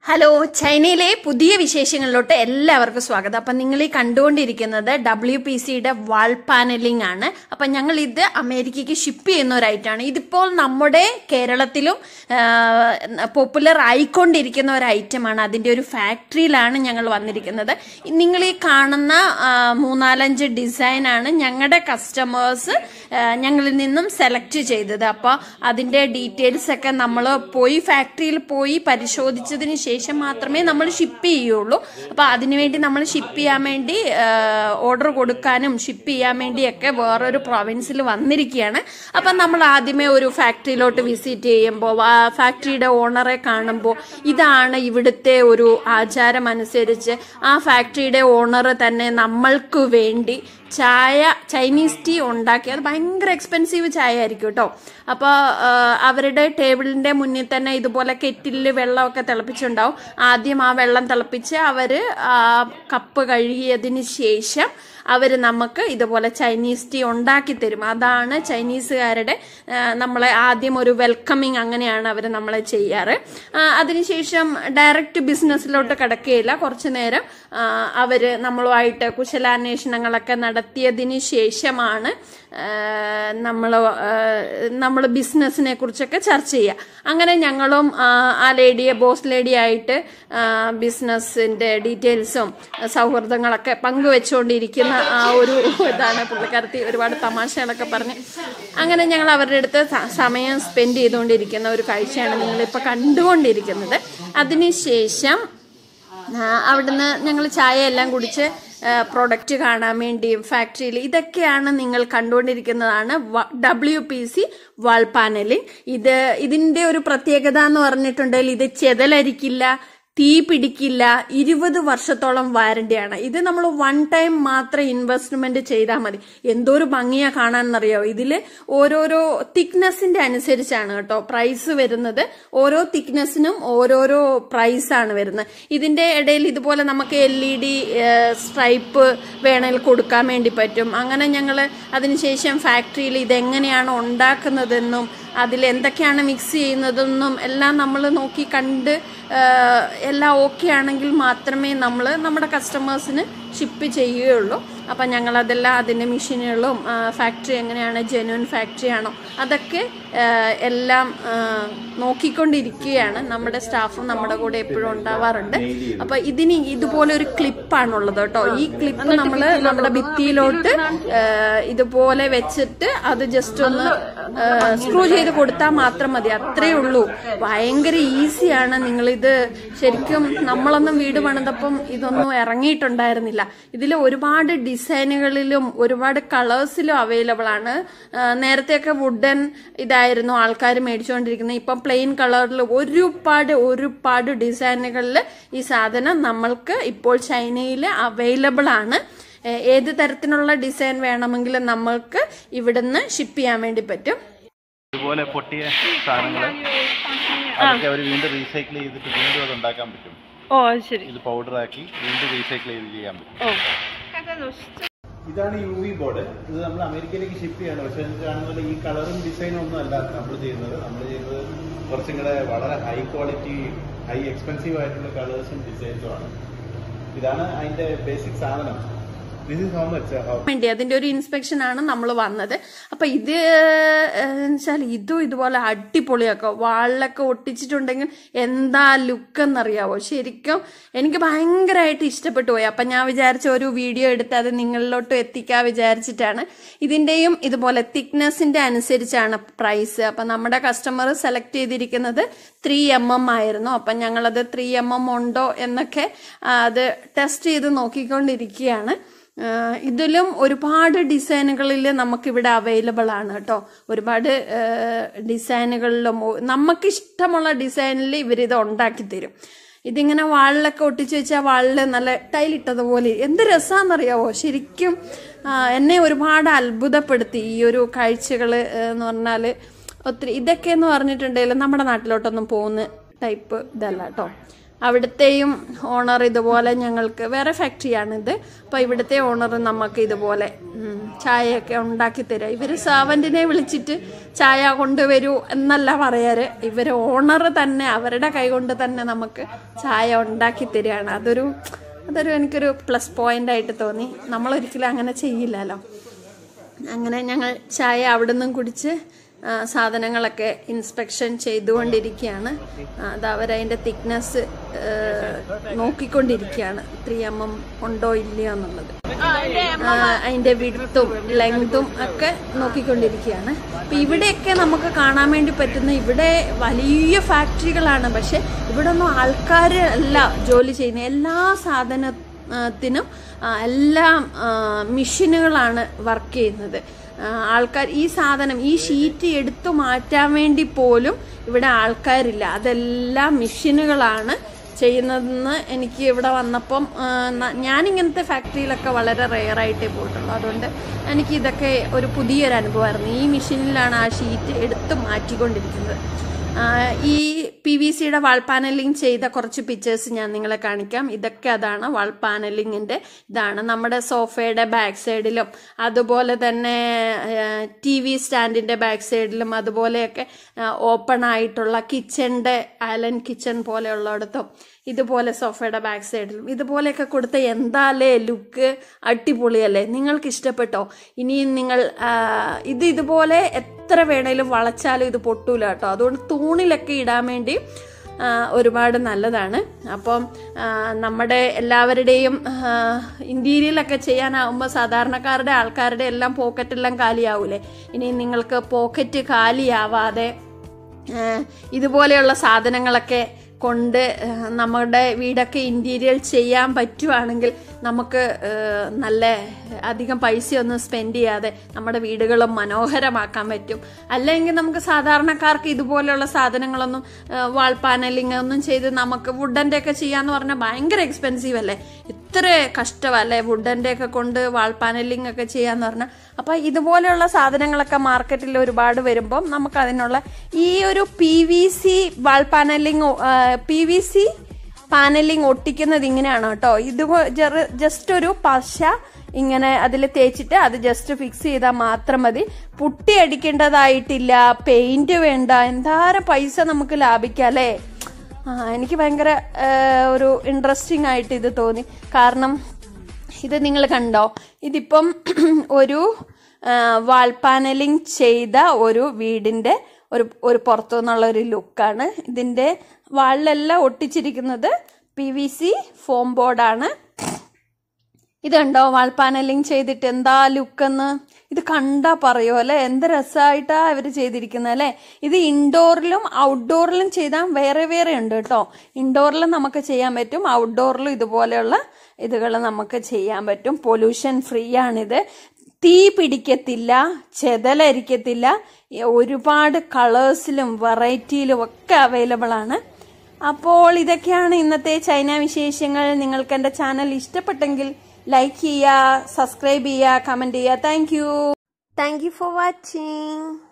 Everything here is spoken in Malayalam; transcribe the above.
ഹലോ ചൈനയിലെ പുതിയ വിശേഷങ്ങളിലോട്ട് എല്ലാവർക്കും സ്വാഗതം അപ്പം നിങ്ങൾ ഈ കണ്ടുകൊണ്ടിരിക്കുന്നത് ഡബ്ല്യു പി സിയുടെ വാൾ പാനലിംഗ് ആണ് അപ്പം ഞങ്ങൾ ഇത് അമേരിക്കയ്ക്ക് ഷിപ്പ് ചെയ്യുന്ന ഒരു ഐറ്റമാണ് ഇതിപ്പോൾ നമ്മുടെ കേരളത്തിലും പോപ്പുലർ ആയിക്കൊണ്ടിരിക്കുന്ന ഒരു ഐറ്റമാണ് അതിൻ്റെ ഒരു ഫാക്ടറിയിലാണ് ഞങ്ങൾ വന്നിരിക്കുന്നത് നിങ്ങൾ ഈ കാണുന്ന ആ, മൂന്നാലഞ്ച് ഡിസൈനാണ് ഞങ്ങളുടെ കസ്റ്റമേഴ്സ് ഞങ്ങളിൽ നിന്നും സെലക്ട് ചെയ്തത് അപ്പോൾ അതിൻ്റെ ഡീറ്റെയിൽസ് ഒക്കെ നമ്മൾ പോയി ഫാക്ടറിയിൽ പോയി പരിശോധിച്ചതിന് ശേഷം മാത്രമേ നമ്മൾ ഷിപ്പ് ചെയ്യുള്ളൂ അപ്പോൾ അതിനുവേണ്ടി നമ്മൾ ഷിപ്പ് ചെയ്യാൻ വേണ്ടി ഓർഡർ കൊടുക്കാനും ഷിപ്പ് ചെയ്യാൻ വേണ്ടിയൊക്കെ വേറൊരു പ്രൊവിൻസിൽ വന്നിരിക്കുകയാണ് അപ്പം നമ്മൾ ആദ്യമേ ഒരു ഫാക്ടറിയിലോട്ട് വിസിറ്റ് ചെയ്യുമ്പോൾ ആ ഫാക്ടറിയുടെ ഓണറെ കാണുമ്പോൾ ഇതാണ് ഇവിടുത്തെ ഒരു ആചാരം അനുസരിച്ച് ആ ഫാക്ടറിയുടെ ഓണർ തന്നെ നമ്മൾക്ക് വേണ്ടി ചായ ചൈനീസ് ടീ ഉണ്ടാക്കി അത് ഭയങ്കര എക്സ്പെൻസീവ് ചായ ആയിരിക്കും കേട്ടോ അപ്പോൾ അവരുടെ ടേബിളിന്റെ മുന്നിൽ തന്നെ ഇതുപോലെ കെറ്റിലിൽ വെള്ളമൊക്കെ തിളപ്പിച്ചിട്ടുണ്ടാവും ആദ്യം ആ വെള്ളം തിളപ്പിച്ച് അവർ കപ്പ് കഴുകിയതിന് ശേഷം അവർ നമുക്ക് ഇതുപോലെ ചൈനീസ് ടീ ഉണ്ടാക്കി തരും അതാണ് ചൈനീസുകാരുടെ ആ, നമ്മളെ ആദ്യം ഒരു വെൽക്കമിങ് അങ്ങനെയാണ് അവർ നമ്മളെ ചെയ്യാറ് ആ, അതിനുശേഷം ഡയറക്റ്റ് ബിസിനസ്സിലോട്ട് കിടക്കുകയില്ല കുറച്ചു നേരം അവർ നമ്മളുമായിട്ട് കുശലാന്വേഷണങ്ങളൊക്കെ നടത്തിയതിന് ശേഷമാണ് നമ്മൾ നമ്മൾ ബിസിനസ്സിനെ കുറിച്ചൊക്കെ ചർച്ച ചെയ്യുക അങ്ങനെ ഞങ്ങളും ആ, ആ ലേഡിയെ ബോസ് ലേഡിയായിട്ട് ബിസിനസ്സിന്റെ ഡീറ്റെയിൽസും സൗഹൃദങ്ങളൊക്കെ പങ്കുവെച്ചുകൊണ്ടിരിക്കുന്ന ആ ഒരു ഇതാണ് പുള്ളിക്കാരത്തി ഒരുപാട് തമാശകളൊക്കെ പറഞ്ഞ് അങ്ങനെ ഞങ്ങൾ അവരുടെ അടുത്ത് സ- സമയം സ്പെൻഡ് ചെയ്തുകൊണ്ടിരിക്കുന്ന ഒരു കാഴ്ചയാണ് നിങ്ങളിപ്പോൾ കണ്ടുകൊണ്ടിരിക്കുന്നത് അതിനുശേഷം ആ, അവിടുന്ന് ഞങ്ങൾ ചായ എല്ലാം കുടിച്ച് പ്രൊഡക്റ്റ് കാണാൻ വേണ്ടിയും ഫാക്ടറിയിൽ ഇതൊക്കെയാണ് നിങ്ങൾ കണ്ടുകൊണ്ടിരിക്കുന്നതാണ് W P C wall panelling ഇത് ഇതിന്റെ ഒരു പ്രത്യേകത എന്ന് പറഞ്ഞിട്ടുണ്ടെങ്കിൽ ഇത് ചെതലരിക്കില്ല തീ പിടിക്കില്ല ഇരുപത് വർഷത്തോളം വാരണ്ടിയാണ് ഇത് നമ്മൾ വൺ ടൈം മാത്രം ഇൻവെസ്റ്റ്മെന്റ് ചെയ്താൽ മതി എന്തോരു ഭംഗിയാ കാണാനെന്നറിയോ ഇതില് ഓരോരോ തിക്നെസിന്റെ അനുസരിച്ചാണ് കേട്ടോ പ്രൈസ് വരുന്നത് ഓരോ തിക്നെസ്സിനും ഓരോരോ പ്രൈസ് ആണ് വരുന്നത് ഇതിന്റെ ഇടയിൽ ഇതുപോലെ നമുക്ക് എൽ ഇ ഡി സ്ട്രൈപ്പ് വേണമെങ്കിൽ കൊടുക്കാൻ വേണ്ടി പറ്റും അങ്ങനെ ഞങ്ങൾ അതിനുശേഷം ഫാക്ടറിയിൽ ഇതെങ്ങനെയാണ് ഉണ്ടാക്കുന്നതെന്നും അതിൽ എന്തൊക്കെയാണ് മിക്സ് ചെയ്യുന്നതെന്നും എല്ലാം നമ്മൾ നോക്കി കണ്ട് ആ, എല്ലാം ഓക്കെ ആണെങ്കിൽ മാത്രമേ നമ്മൾ നമ്മുടെ കസ്റ്റമേഴ്സിന് ഷിപ്പ് ചെയ്യുകയുള്ളൂ അപ്പം ഞങ്ങൾ അതെല്ലാം അതിൻ്റെ മെഷീനുകളും ഫാക്ടറി എങ്ങനെയാണ് ജെന്യൂൻ ഫാക്ടറി ആണോ അതൊക്കെ ആ, എല്ലാം ആ, നോക്കിക്കൊണ്ടിരിക്കുകയാണ് നമ്മുടെ സ്റ്റാഫും നമ്മുടെ കൂടെ എപ്പോഴും ഉണ്ടാവാറുണ്ട് അപ്പം ഇതിന് ഇതുപോലെ ഒരു ക്ലിപ്പാണുള്ളത് കേട്ടോ ഈ ക്ലിപ്പ് നമ്മൾ നമ്മുടെ ഭിത്തിയിലോട്ട് ആ, ഇതുപോലെ വെച്ചിട്ട് അത് ജസ്റ്റ് ഒന്ന് സ്ക്രൂ ചെയ്ത് കൊടുത്താൽ മാത്രം മതി അത്രേ ഉള്ളൂ ഭയങ്കര ഈസിയാണ് നിങ്ങളിത് ശരിക്കും നമ്മളൊന്നും വീട് പണിതപ്പം ഇതൊന്നും ഇറങ്ങിയിട്ടുണ്ടായിരുന്നില്ല ഇതിൽ ഒരുപാട് ഡിസൈനുകളിലും ഒരുപാട് കളേഴ്സിലും അവൈലബിൾ ആണ് ആ, നേരത്തെയൊക്കെ വുഡൻ ഇതായിരുന്നു ആൾക്കാർ മേടിച്ചുകൊണ്ടിരിക്കുന്നത് ഇപ്പം പ്ലെയിൻ കളറിൽ ഒരുപാട് ഒരുപാട് ഡിസൈനുകളിൽ ഈ സാധനം നമ്മൾക്ക് ഇപ്പോൾ ചൈനയിൽ അവൈലബിൾ ആണ് ഏ- ഏത് തരത്തിലുള്ള ഡിസൈൻ വേണമെങ്കിലും നമ്മൾക്ക് ഇവിടുന്ന് ഷിപ്പ് ചെയ്യാൻ വേണ്ടി പറ്റും ഇതുപോലെ പൊട്ടിയ സാധനങ്ങൾ അതൊക്കെ അവർ വീണ്ടും റീസൈക്കിൾ ചെയ്തിട്ട് വീണ്ടും അത് ഉണ്ടാക്കാൻ പറ്റും ഓ ശരി ഇത് പൗഡർ ആക്കി വീണ്ടും റീസൈക്കിൾ ചെയ്ത് ചെയ്യാൻ പറ്റും ഓ ഇതാണ് യു വി ബോർഡ് ഇത് നമ്മൾ അമേരിക്കയിലേക്ക് ഷിപ്പ് ചെയ്യാണ് പക്ഷേ ഇത് കാണുന്നത് ഈ കളറും ഡിസൈനും ഒന്നും അല്ല നമ്മൾ ചെയ്യുന്നത് നമ്മൾ ചെയ്യുന്നത് കുറച്ചും കൂടെ വളരെ ഹൈ ക്വാളിറ്റി ഹൈ എക്സ്പെൻസീവ് ആയിട്ടുള്ള കളേഴ്സും ഡിസൈൻസും ആണ് ഇതാണ് അതിന്റെ ബേസിക് സാധനം ദിസ് ഇസ് ഹൗ മച്ച് വേണ്ടി അതിന്റെ ഒരു ഇൻസ്പെക്ഷൻ ആണ് നമ്മൾ വന്നത് അപ്പൊ ഇത് വെച്ചാൽ ഇതും ഇതുപോലെ അടിപൊളിയാക്കോ വാളിലൊക്കെ ഒട്ടിച്ചിട്ടുണ്ടെങ്കിൽ എന്താ ലുക്ക് എന്നറിയാവോ ശരിക്കും എനിക്ക് ഭയങ്കരമായിട്ട് ഇഷ്ടപ്പെട്ടു പോയി അപ്പൊ ഞാൻ വിചാരിച്ച ഒരു വീഡിയോ എടുത്ത് അത് നിങ്ങളിലോട്ട് എത്തിക്കാൻ വിചാരിച്ചിട്ടാണ് ഇതിന്റെയും ഇതുപോലെ തിക്നെസിന്റെ അനുസരിച്ചാണ് പ്രൈസ് അപ്പൊ നമ്മുടെ കസ്റ്റമർ സെലക്ട് ചെയ്തിരിക്കുന്നത് ത്രീ എം എം ആയിരുന്നു അപ്പൊ ഞങ്ങളത് ത്രീ എം എം ഉണ്ടോ എന്നൊക്കെ ആ, അത് ടെസ്റ്റ് ചെയ്ത് നോക്കിക്കൊണ്ടിരിക്കുകയാണ് ആഹ് ഇതിലും ഒരുപാട് ഡിസൈനുകളിൽ നമുക്കിവിടെ അവൈലബിൾ ആണ് കേട്ടോ ഒരുപാട് ആഹ് ഡിസൈനുകളിലും ഒ- നമുക്ക് ഇഷ്ടമുള്ള ഡിസൈനിൽ ഇവരിത് ഉണ്ടാക്കി തരും ഇതിങ്ങനെ വാളിലൊക്കെ ഒട്ടിച്ചു വെച്ചാൽ വാളിൽ നല്ല ടൈലിട്ടതുപോലെ എന്ത് രസമാണെന്നറിയാവോ ശരിക്കും ആഹ് എന്നെ ഒരുപാട് അത്ഭുതപ്പെടുത്തി ഈ ഒരു കാഴ്ചകൾ എന്ന് പറഞ്ഞാൽ ഒത്തിരി ഇതൊക്കെ എന്ന് പറഞ്ഞിട്ടുണ്ടെങ്കിൽ നമ്മുടെ നാട്ടിലോട്ടൊന്നും പോകുന്ന ടൈപ്പ് ഇതല്ല കേട്ടോ അവിടുത്തെയും ഓണർ ഇതുപോലെ ഞങ്ങൾക്ക് വേറെ ഫാക്ടറിയാണിത് അപ്പോൾ ഇവിടുത്തെ ഓണർ നമുക്ക് ഇതുപോലെ ഉം, ചായയൊക്കെ ഉണ്ടാക്കി തരാം ഇവർ സാവൻറ്റിനെ വിളിച്ചിട്ട് ചായ കൊണ്ടുവരൂ എന്നല്ല പറയാറ് ഇവർ ഓണർ തന്നെ അവരുടെ കൈ കൊണ്ട് തന്നെ നമുക്ക് ചായ ഉണ്ടാക്കി തരികയാണ് അതൊരു അതൊരു എനിക്കൊരു പ്ലസ് പോയിന്റ് ആയിട്ട് തോന്നി നമ്മളൊരിക്കലും അങ്ങനെ ചെയ്യില്ലല്ലോ അങ്ങനെ ഞങ്ങൾ ചായ അവിടെ നിന്നും കുടിച്ച് ആ, സാധനങ്ങളൊക്കെ ഇൻസ്പെക്ഷൻ ചെയ്തുകൊണ്ടിരിക്കുകയാണ് ആ, അത് അവരതിൻ്റെ തിക്നെസ് നോക്കിക്കൊണ്ടിരിക്കുകയാണ് ത്രീ എം എം ഉണ്ടോ ഇല്ലയോ എന്നുള്ളത് ആ, അതിന്റെ വിടുത്തും ലെങ്തും ഒക്കെ നോക്കിക്കൊണ്ടിരിക്കുകയാണ് അപ്പൊ ഇവിടെയൊക്കെ നമുക്ക് കാണാൻ വേണ്ടി പറ്റുന്ന ഇവിടെ വലിയ ഫാക്ടറികളാണ് പക്ഷെ ഇവിടെ ഒന്നും ആൾക്കാർ അല്ല ജോലി ചെയ്യുന്ന എല്ലാ സാധനത്തിനും ആ, എല്ലാം ആ, മെഷീനുകളാണ് വർക്ക് ചെയ്യുന്നത് ആ, ആൾക്കാർ ഈ സാധനം ഈ ഷീറ്റ് എടുത്തു മാറ്റാൻ വേണ്ടി പോലും ഇവിടെ ആൾക്കാരില്ല അതെല്ലാം മെഷീനുകളാണ് ചെയ്യുന്നതെന്ന് എനിക്ക് ഇവിടെ വന്നപ്പം ആ, ന- ഞാനിങ്ങനത്തെ ഫാക്ടറിയിലൊക്കെ വളരെ റെയറായിട്ടേ പോയിട്ടുള്ളൂ അതുകൊണ്ട് എനിക്ക് ഇതൊക്കെ ഒരു പുതിയൊരു അനുഭവമായിരുന്നു ഈ മെഷീനിലാണ് ആ ഷീറ്റ് എടുത്ത് മാറ്റിക്കൊണ്ടിരിക്കുന്നത് ആ, ഈ പി വി സിയുടെ വാൾ പാനലിംഗ് ചെയ്ത കുറച്ച് പിക്ചേഴ്സ് ഞാൻ നിങ്ങളെ കാണിക്കാം ഇതൊക്കെ അതാണ് വാൾ പാനലിങ്ങിന്റെ ഇതാണ് നമ്മുടെ സോഫയുടെ ബാക്ക് സൈഡിലും അതുപോലെ തന്നെ ടി വി സ്റ്റാൻഡിന്റെ ബാക്ക് സൈഡിലും അതുപോലെയൊക്കെ ഓപ്പൺ ആയിട്ടുള്ള കിച്ചന്റെ ഐലൻ കിച്ചൺ പോലെയുള്ളിടത്തും ഇതുപോലെ സോഫയുടെ ബാക്ക് സൈഡിലും ഇതുപോലെയൊക്കെ കൊടുത്ത എന്താലേ ലുക്ക് അടിപൊളിയല്ലേ നിങ്ങൾക്ക് ഇഷ്ടപ്പെട്ടോ ഇനിയും നിങ്ങൾ ആ, ഇത് ഇതുപോലെ എത്ര വേണേലും വളച്ചാലും ഇത് പൊട്ടൂല കേട്ടോ അതുകൊണ്ട് തൂണിലൊക്കെ ഇടാൻ വേണ്ടി ആ, ഒരുപാട് നല്ലതാണ് അപ്പം ആ, നമ്മുടെ എല്ലാവരുടെയും ഇന്റീരിയലൊക്കെ ചെയ്യാനാവുമ്പോൾ സാധാരണക്കാരുടെ ആൾക്കാരുടെ എല്ലാം പോക്കറ്റെല്ലാം കാലിയാവൂലേ ഇനി നിങ്ങൾക്ക് പോക്കറ്റ് കാലിയാവാതെ ഏഹ് ഇതുപോലെയുള്ള സാധനങ്ങളൊക്കെ കൊണ്ട് ഏഹ് നമ്മുടെ വീടൊക്കെ ഇന്റീരിയർ ചെയ്യാൻ പറ്റുവാണെങ്കിൽ നമുക്ക് ഏഹ് നല്ല അധികം പൈസയൊന്നും സ്പെൻഡ് ചെയ്യാതെ നമ്മുടെ വീടുകളും മനോഹരമാക്കാൻ പറ്റും അല്ലെങ്കിൽ നമുക്ക് സാധാരണക്കാർക്ക് ഇതുപോലെയുള്ള സാധനങ്ങളൊന്നും ഏഹ് വാൾ പാനലിംഗ് ഒന്നും ചെയ്ത് നമുക്ക് വുഡന്റെ ഒക്കെ ചെയ്യാന്ന് പറഞ്ഞാൽ ഭയങ്കര എക്സ്പെൻസീവ് അല്ലേ ഇത്ര കഷ്ടമല്ലേ വുഡന്റെ ഒക്കെ കൊണ്ട് വാൾ പാനലിംഗ് ഒക്കെ ചെയ്യാന്ന് പറഞ്ഞാൽ അപ്പൊ ഇതുപോലെയുള്ള സാധനങ്ങളൊക്കെ മാർക്കറ്റിൽ ഒരുപാട് വരുമ്പം നമുക്ക് അതിനുള്ള ഈ ഒരു P V C wall panelling P V C panelling ഒട്ടിക്കുന്നത് ഇങ്ങനെയാണ് കേട്ടോ ഇത് ജസ്റ്റ് ഒരു പശ ഇങ്ങനെ അതിൽ തേച്ചിട്ട് അത് ജസ്റ്റ് ഫിക്സ് ചെയ്താൽ മാത്രം മതി പുട്ടി അടിക്കേണ്ടതായിട്ടില്ല പെയിന്റ് വേണ്ട എന്താരം പൈസ നമുക്ക് ലാഭിക്കാം അല്ലേ ആ എനിക്ക് ഭയങ്കര ആ, ഒരു ഇൻട്രസ്റ്റിംഗ് ആയിട്ട് ഇത് തോന്നി കാരണം ഇത് നിങ്ങൾ കണ്ടോ ഇതിപ്പം ഒരു വാൾ പാനലിംഗ് ചെയ്ത ഒരു വീടിന്റെ ഒരു ഒരു പുറത്തു നിന്നുള്ള ഒരു ലുക്കാണ് ഇതിന്റെ വാളിലെല്ലാം ഒട്ടിച്ചിരിക്കുന്നത് പി വി സി ഫോം ബോർഡാണ് ഇത് കണ്ടോ വാൾ പാനലിംഗ് ചെയ്തിട്ട് എന്താ ലുക്കെന്ന് ഇത് കണ്ടാ പറയോ അല്ലെ എന്ത് രസമായിട്ടാ ഇവര് ചെയ്തിരിക്കുന്നത് അല്ലെ ഇത് ഇൻഡോറിലും ഔട്ട്ഡോറിലും ചെയ്താൽ വേറെ വേറെ ഉണ്ട് കേട്ടോ ഇൻഡോറിലും നമുക്ക് ചെയ്യാൻ പറ്റും ഔട്ട്ഡോറിലും ഇതുപോലെയുള്ള ഇതുകൾ നമുക്ക് ചെയ്യാൻ പറ്റും പൊല്യൂഷൻ ഫ്രീ ആണിത് തീ പിടിക്കത്തില്ല ചെതലരിക്കത്തില്ല ഒരുപാട് കളേഴ്സിലും വെറൈറ്റിയിലും ഒക്കെ അവൈലബിൾ ആണ് അപ്പോൾ ഇതൊക്കെയാണ് ഇന്നത്തെ ചൈന വിശേഷങ്ങൾ നിങ്ങൾക്ക് എൻ്റെ ചാനൽ ഇഷ്ടപ്പെട്ടെങ്കിൽ ലൈക്ക് ചെയ്യുക സബ്സ്ക്രൈബ് ചെയ്യുക കമൻറ്റ് ചെയ്യുക thank you thank you for watching